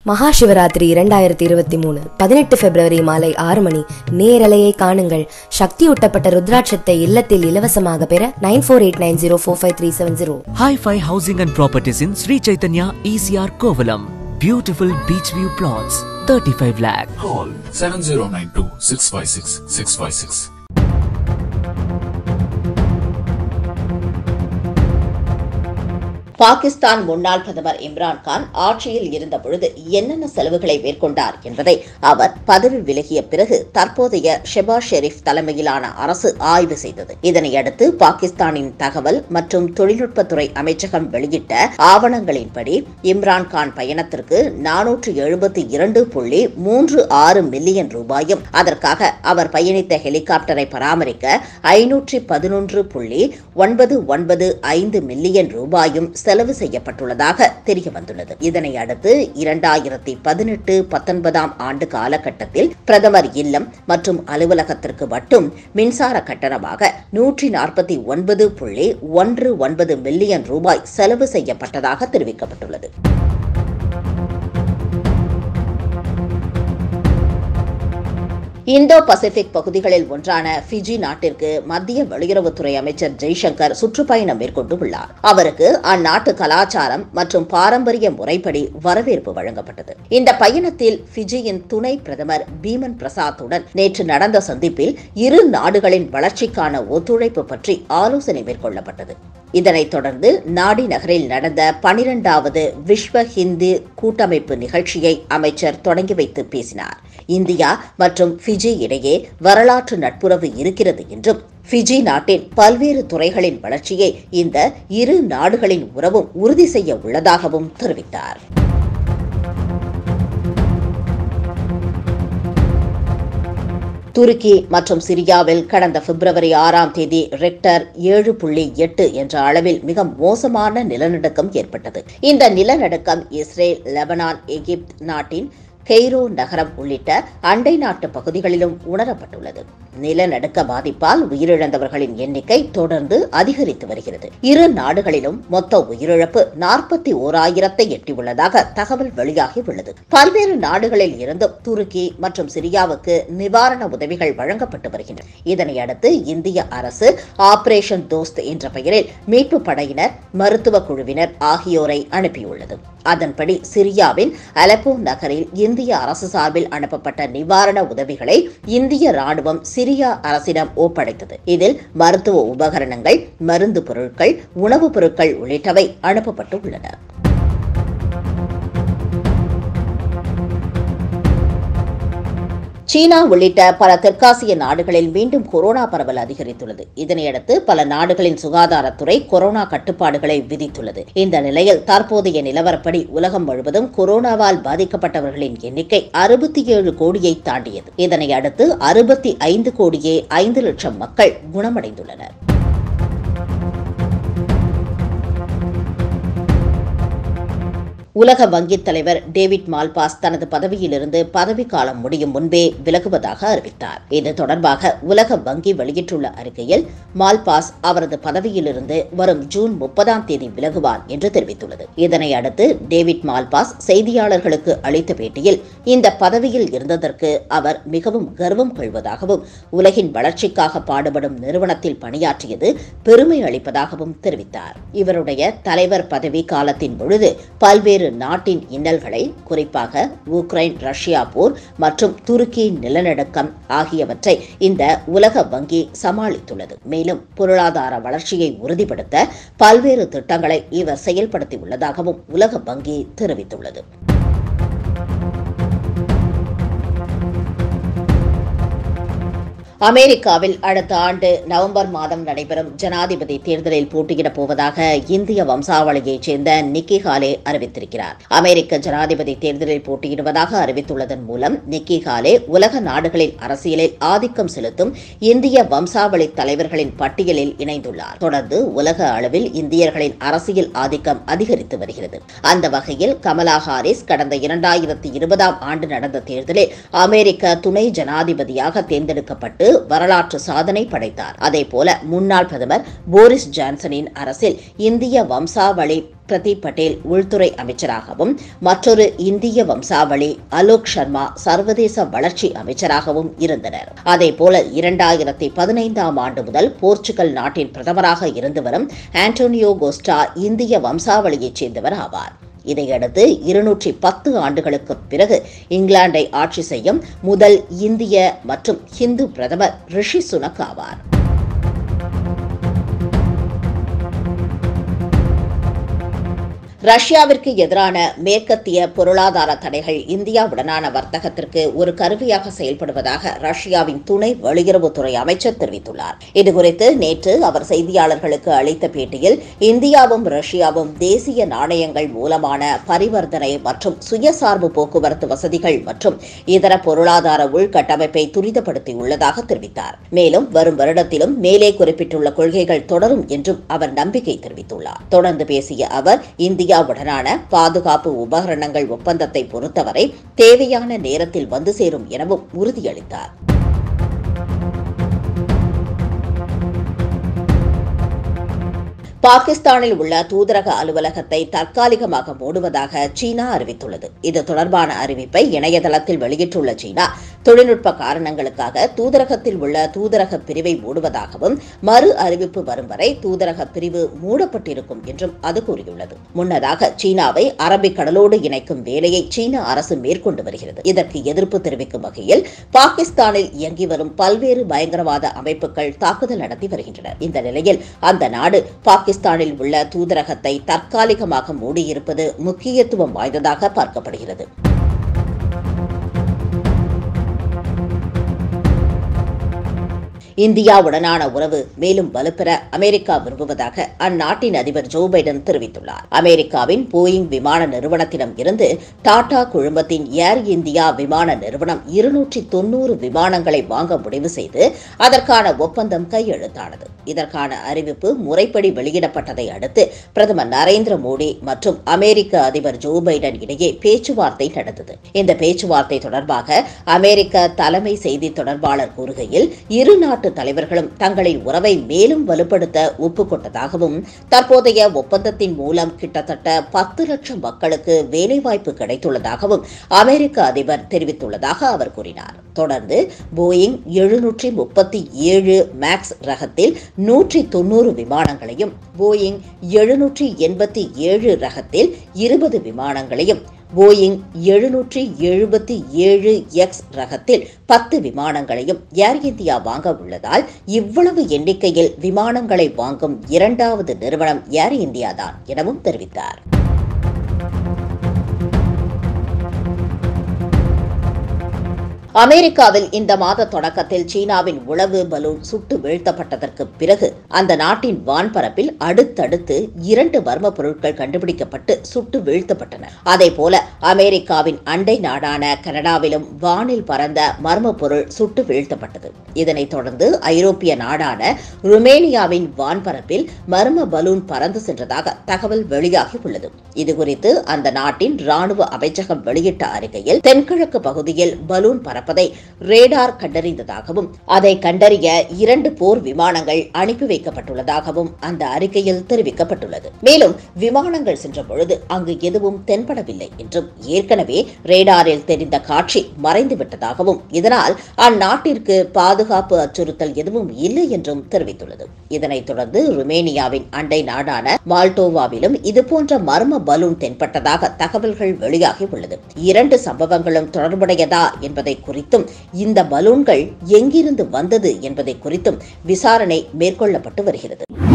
மகா சிவராத்திரி இரண்டாயிரத்தி இருபத்தி மூணு பதினெட்டு பிப்ரவரி மாலை ஆறு மணி நேரலையை காணுங்கள் சக்தியூட்டப்பட்ட ருத்ராட்சத்தை இல்லத்தில் இலவசமாக பெற nine four eight nine zero four five three seven zero Hi-Fi Housing and Properties in Sri Chaitanya ECR Kovalam. Beautiful beach view plots, 35 lakh. Call 7092 656 656. Pakistan முன்னாள் பிரதமர் இம்ரான் கான் ஆட்சியில் இருந்த பொழுது என்னென்ன செலவுகளை மேற்கொண்டார் என்பதை அவர் பதவி விலகிய பிறகு தற்போதைய ஷெபாஸ் ஷெரீப் தலைமையிலான அரசு ஆய்வு செய்தது இதனையடுத்து பாகிஸ்தானின் தகவல் மற்றும் தொழில்நுட்பத்துறை அமைச்சகம் வெளியிட்ட ஆவணங்களின்படி இம்ரான் கான் பயணத்திற்கு நானூற்று எழுபத்தி இரண்டு புள்ளி மூன்று ஆறு மில்லியன் ரூபாயும் அதற்காக அவர் பயணித்த ஹெலிகாப்டரை பராமரிக்க ஐநூற்றி பதினொன்று புள்ளி ஒன்பது ஒன்பது ஐந்து மில்லியன் ரூபாயும் செலவு செய்யப்பட்டுள்ளதாக தெரிய வந்துள்ளது இதனை அடுத்து இரண்டாயிரத்தி பதினெட்டு பத்தொன்பதாம் ஆண்டு காலகட்டத்தில் பிரதமர் இல்லம் மற்றும் அலுவலகத்திற்கு மட்டும் மின்சார கட்டணமாக நூற்றி நாற்பத்தி ஒன்பது புள்ளி ஒன்று ஒன்பது மில்லியன் ரூபாய் செலவு செய்யப்பட்டதாக தெரிவிக்கப்பட்டுள்ளது இந்தோ பசிபிக் பகுதிகளில் ஒன்றான ஃபிஜி நாட்டிற்கு மத்திய வெளியுறவுத்துறை அமைச்சர் ஜெய்சங்கர் சுற்றுப்பயணம் மேற்கொண்டு உள்ளார் அவருக்கு அந்நாட்டு கலாச்சாரம் மற்றும் பாரம்பரிய முறைப்படி வரவேற்பு வழங்கப்பட்டது இந்த பயணத்தில் ஃபிஜியின் துணை பிரதமர் பீமன் பிரசாத்துடன் நேற்று நடந்த சந்திப்பில் இரு நாடுகளின் வளர்ச்சிக்கான ஒத்துழைப்பு பற்றி ஆலோசனை மேற்கொள்ளப்பட்டது இதனைத் தொடர்ந்து நாடி நகரில் நடந்த பனிரெண்டாவது விஸ்வ ஹிந்து கூட்டமைப்பு நிகழ்ச்சியை அமைச்சர் தொடங்கி வைத்து பேசினார் இந்தியா மற்றும் ஃபிஜி இடையே வரலாற்று நட்புறவு இருக்கிறது என்றும் ஃபிஜி நாட்டின் பல்வேறு துறைகளின் வளர்ச்சியை இந்த இரு நாடுகளின் உறவும் உறுதி செய்ய உள்ளதாகவும் தெரிவித்தார் துருக்கி மற்றும் சிரியாவில் கடந்த பிப்ரவரி ஆறாம் தேதி ரெக்டர் ஏழு புள்ளி எட்டு என்ற அளவில் மிக மோசமான நிலநடுக்கம் ஏற்பட்டது இந்த நிலநடுக்கம் இஸ்ரேல் லெபனான் எகிப்து நாட்டின் கெய்ரோ நகரம் உள்ளிட்ட அண்டை நாட்டு பகுதிகளிலும் உணரப்பட்டுள்ளது நிலநடுக்க பாதிப்பால் உயிரிழந்தவர்களின் எண்ணிக்கை தொடர்ந்து அதிகரித்து வருகிறது இரு நாடுகளிலும் மொத்த உயிரிழப்பு நாற்பத்தி ஓராயிரத்தை எட்டியுள்ளதாக தகவல் வெளியாகி உள்ளது பல்வேறு நாடுகளில் இருந்தும் துருக்கி மற்றும் சிரியாவுக்கு நிவாரண உதவிகள் வழங்கப்பட்டு வருகின்றன இதனையடுத்து இந்திய அரசு ஆபரேஷன் தோஸ்த் என்ற பெயரில் மீட்பு படையினர் மருத்துவ குழுவினர் ஆகியோரை அனுப்பியுள்ளது அதன்படி சிரியாவின் அலப்போ நகரில் இந்திய அரசு சார்பில் அனுப்பப்பட்ட நிவாரண உதவிகளை இந்திய ராணுவம் சிரியா அரசிடம் ஒப்படைத்தது இதில் மருத்துவ உபகரணங்கள் மருந்து பொருட்கள் உணவுப் பொருட்கள் உள்ளிட்டவை அனுப்பப்பட்டு உள்ளன சீனா உள்ளிட்ட பல தெற்காசிய நாடுகளில் மீண்டும் கொரோனா பரவல் அதிகரித்துள்ளது இதனையடுத்து பல நாடுகளின் சுகாதாரத்துறை கொரோனா கட்டுப்பாடுகளை விதித்துள்ளது இந்த நிலையில் தற்போதைய நிலவரப்படி உலகம் முழுவதும் கொரோனாவால் பாதிக்கப்பட்டவர்களின் எண்ணிக்கை அறுபத்தி ஏழு கோடியை தாண்டியது இதனை அடுத்து அறுபத்தி ஐந்து கோடியே ஐந்து லட்சம் மக்கள் குணமடைந்துள்ளனர் உலக வங்கித் தலைவர் டேவிட் மால்பாஸ் தனது பதவியிலிருந்து பதவிக்காலம் முடியும் முன்பே விலகுவதாக அறிவித்தார் இது தொடர்பாக உலக வங்கி வெளியிட்டுள்ள அறிக்கையில் மால்பாஸ் அவரது பதவியிலிருந்து வரும் ஜூன் முப்பதாம் தேதி விலகுவார் என்று தெரிவித்துள்ளது இதனை அடுத்து டேவிட் மால்பாஸ் செய்தியாளர்களுக்கு அளித்த பேட்டியில் இந்த பதவியில் இருந்ததற்கு அவர் மிகவும் கர்வம் கொள்வதாகவும் உலகின் வளர்ச்சிக்காக பாடுபடும் நிறுவனத்தில் பணியாற்றியது பெருமை அளிப்பதாகவும் தெரிவித்தார் இவருடைய தலைவர் பதவி காலத்தின் பொழுது பல்வேறு நாட்டின் இன்னல்களை குறிப்பாக உக்ரைன் ரஷ்யா போர் மற்றும் துருக்கி நிலநடுக்கம் ஆகியவற்றை இந்த உலக வங்கி சமாளித்துள்ளது மேலும் பொருளாதார வளர்ச்சியை உறுதிப்படுத்த பல்வேறு திட்டங்களை இவர் செயல்படுத்தியுள்ளதாகவும் உலக வங்கி தெரிவித்துள்ளது அமெரிக்காவில் அடுத்த ஆண்டு நவம்பர் மாதம் நடைபெறும் ஜனாதிபதி தேர்தலில் போட்டியிடப் போவதாக இந்திய வம்சாவளியைச் சேர்ந்த நிக்கி ஹாலே அறிவித்திருக்கிறார் அமெரிக்க ஜனாதிபதி தேர்தலில் போட்டியிடுவதாக அறிவித்துள்ளதன் மூலம் நிக்கி ஹாலே உலக நாடுகளின் அரசியலில் ஆதிக்கம் செலுத்தும் இந்திய வம்சாவளி தலைவர்களின் பட்டியலில் இணைந்துள்ளார் தொடர்ந்து உலக அளவில் இந்தியர்களின் அரசியல் ஆதிக்கம் அதிகரித்து வருகிறது அந்த வகையில் கமலா ஹாரிஸ் கடந்த இரண்டாயிரத்தி இருபதாம் ஆண்டு நடந்த தேர்தலில் அமெரிக்க துணை ஜனாதிபதியாக தேர்ந்தெடுக்கப்பட்டு மேற்கொண்டு வரலாற்று சாதனை படைத்தார் அதேபோல முன்னாள் பிரதமர் போரிஸ் ஜான்சனின் அரசில் இந்திய வம்சாவளி பிரதீப் பட்டேல் உள்துறை அமைச்சராகவும் மற்றொரு இந்திய வம்சாவளி அலோக் சர்மா சர்வதேச வளர்ச்சி அமைச்சராகவும் இருந்தனர் அதேபோல இரண்டாயிரத்தி பதினைந்தாம் ஆண்டு முதல் போர்ச்சுகல் நாட்டின் பிரதமராக இருந்து வரும் ஆண்டோனியோ கோஸ்டா இந்திய வம்சாவளியைச் சேர்ந்தவர் ஆவார் இதையடுத்து இருநூற்றி பத்து ஆண்டுகளுக்கு பிறகு இங்கிலாந்தை ஆட்சி செய்யும் முதல் இந்திய மற்றும் ஹிந்து பிரதமர் ரிஷி சுனக் ஆவார் ரஷ்யாவிற்கு எதிரான மேற்கத்திய பொருளாதார தடைகள் இந்தியாவுடனான வர்த்தகத்திற்கு ஒரு கருவியாக செயல்படுவதாக ரஷ்யாவின் துணை வெளியுறவுத்துறை அமைச்சர் தெரிவித்துள்ளார் இதுகுறித்து நேற்று அவர் செய்தியாளர்களுக்கு அளித்த பேட்டியில் இந்தியாவும் ரஷ்யாவும் தேசிய நாணயங்கள் மூலமான பரிவர்த்தனை மற்றும் சுயசார்பு போக்குவரத்து வசதிகள் மற்றும் இதர பொருளாதார உள்கட்டமைப்பை துரிதப்படுத்தியுள்ளதாக தெரிவித்தார் மேலும் வரும் வருடத்திலும் மேலே குறிப்பிட்டுள்ள கொள்கைகள் தொடரும் என்றும் அவர் நம்பிக்கை தெரிவித்துள்ளார் தொடர்ந்து பேசிய அவர் இந்தியாவுடனான பாதுகாப்பு உபகரணங்கள் ஒப்பந்தத்தை பொறுத்தவரை தேவையான நேரத்தில் வந்து சேரும் எனவும் உறுதியளித்தார் பாகிஸ்தானில் உள்ள தூதரக அலுவலகத்தை தற்காலிகமாக மூடுவதாக சீனா அறிவித்துள்ளது இது தொடர்பான அறிவிப்பை இணையதளத்தில் வெளியிட்டுள்ள சீனா தொழில்நுட்ப காரணங்களுக்காக தூதரகத்தில் உள்ள தூதரக பிரிவை மூடுவதாகவும் மறு அறிவிப்பு வரும் வரை தூதரக பிரிவு மூடப்பட்டிருக்கும் என்றும் அது கூறியுள்ளது முன்னதாக சீனாவை அரபிக் கடலோடு இணைக்கும் வேலையை சீன அரசு மேற்கொண்டு வருகிறது இதற்கு எதிர்ப்பு தெரிவிக்கும் வகையில் பாகிஸ்தானில் இயங்கி வரும் பல்வேறு பயங்கரவாத அமைப்புகள் தாக்குதல் நடத்தி வருகின்றன இந்த நிலையில் அந்த நாடு பாகிஸ்தானில் உள்ள தூதரகத்தை தற்காலிகமாக மூடியிருப்பது முக்கியத்துவம் வாய்ந்ததாக பார்க்கப்படுகிறது இந்தியாவுடனான உறவு மேலும் வலுப்பெற அமெரிக்கா விரும்புவதாக அந்நாட்டின் அதிபர் ஜோ பைடன் தெரிவித்துள்ளார் அமெரிக்காவின் போயிங் விமான நிறுவனத்திடம் இருந்து டாடா குழுமத்தின் ஏர் இந்தியா விமான நிறுவனம் இருநூற்றி தொன்னூறு விமானங்களை வாங்க முடிவு செய்து அதற்கான ஒப்பந்தம் கையெழுத்தானது இதற்கான அறிவிப்பு முறைப்படி வெளியிடப்பட்டதை அடுத்து பிரதமர் நரேந்திர மோடி மற்றும் அமெரிக்க அதிபர் ஜோ பைடன் இடையே பேச்சுவார்த்தை நடந்தது இந்த பேச்சுவார்த்தை தொடர்பாக அமெரிக்க தலைமை செய்தி தொடர்பாளர் கூறுகையில் இரு நாட்டு தலைவர்களும் தங்களின் உறவை மேலும் வலுப்படுத்த ஒப்புக்கொண்டதாகவும் தற்போதைய ஒப்பந்தத்தின் மூலம் கிட்டத்தட்ட பத்து லட்சம் மக்களுக்கு வேலைவாய்ப்பு கிடைத்துள்ளதாகவும் அமெரிக்க அதிபர் தெரிவித்துள்ளதாக அவர் கூறினார் தொடர்ந்து போயிங் எழுநூற்றி முப்பத்தி ஏழு மேக்ஸ் ரகத்தில் நூற்றி தொன்னூறு விமானங்களையும் போயிங் எழுநூற்றி எண்பத்தி ஏழு ரகத்தில் இருபது விமானங்களையும் போயிங் எழுநூற்றி எழுபத்தி ஏழு எக்ஸ் ரகத்தில் பத்து விமானங்களையும் ஏர் இந்தியா வாங்க உள்ளதால் இவ்வளவு எண்ணிக்கையில் விமானங்களை வாங்கும் இரண்டாவது நிறுவனம் ஏர் இந்தியா தான் எனவும் தெரிவித்தார் அமெரிக்காவில் இந்த மாத தொடக்கத்தில் சீனாவின் உளவு பலூன் சுட்டு வீழ்த்தப்பட்டதற்கு பிறகு அந்த நாட்டின் வான்பரப்பில் அடுத்தடுத்து இரண்டு மர்ம பொருட்கள் கண்டுபிடிக்கப்பட்டு சுட்டு வீழ்த்தப்பட்டன அதேபோல அமெரிக்காவின் அண்டை நாடான கனடாவிலும் வானில் பறந்த மர்ம பொருள் சுட்டு வீழ்த்தப்பட்டது இதனைத் தொடர்ந்து ஐரோப்பிய நாடான ருமேனியாவின் வான்பரப்பில் மர்ம பலூன் பறந்து சென்றதாக தகவல் வெளியாகியுள்ளது இதுகுறித்து அந்த நாட்டின் ராணுவ அமைச்சகம் வெளியிட்ட அறிக்கையில் தென்கிழக்கு பகுதியில் பலூன் பறப்பதை ரேடார் கண்டறிந்ததாகவும் அதை கண்டறிய இரண்டு போர் விமானங்கள் அனுப்பி வைக்கப்பட்டுள்ளதாகவும் அந்த அறிக்கையில் தெரிவிக்கப்பட்டுள்ளது மேலும் விமானங்கள் சென்ற பொழுது அங்கு எதுவும் தென்படவில்லை என்றும் ஏற்கனவே ரேடாரில் தெரிந்த காட்சி மறைந்து விட்டதாகவும் இதனால் அந்நாட்டிற்கு பாதுகாப்பு அச்சுறுத்தல் எதுவும் இல்லை என்றும் தெரிவித்துள்ளது இதனைத் தொடர்ந்து ருமேனியாவின் அண்டை நாடான மால்டோவாவிலும் இதுபோன்ற மர்ம பலூன் தென்பட்டதாக தகவல்கள் வெளியாகியுள்ளது இரண்டு சம்பவங்களும் தொடர்புடையதா என்பதை குறித்தும் இந்த பலூன்கள் எங்கிருந்து வந்தது என்பதை குறித்தும் விசாரணை மேற்கொள்ளப்பட்டு வருகிறது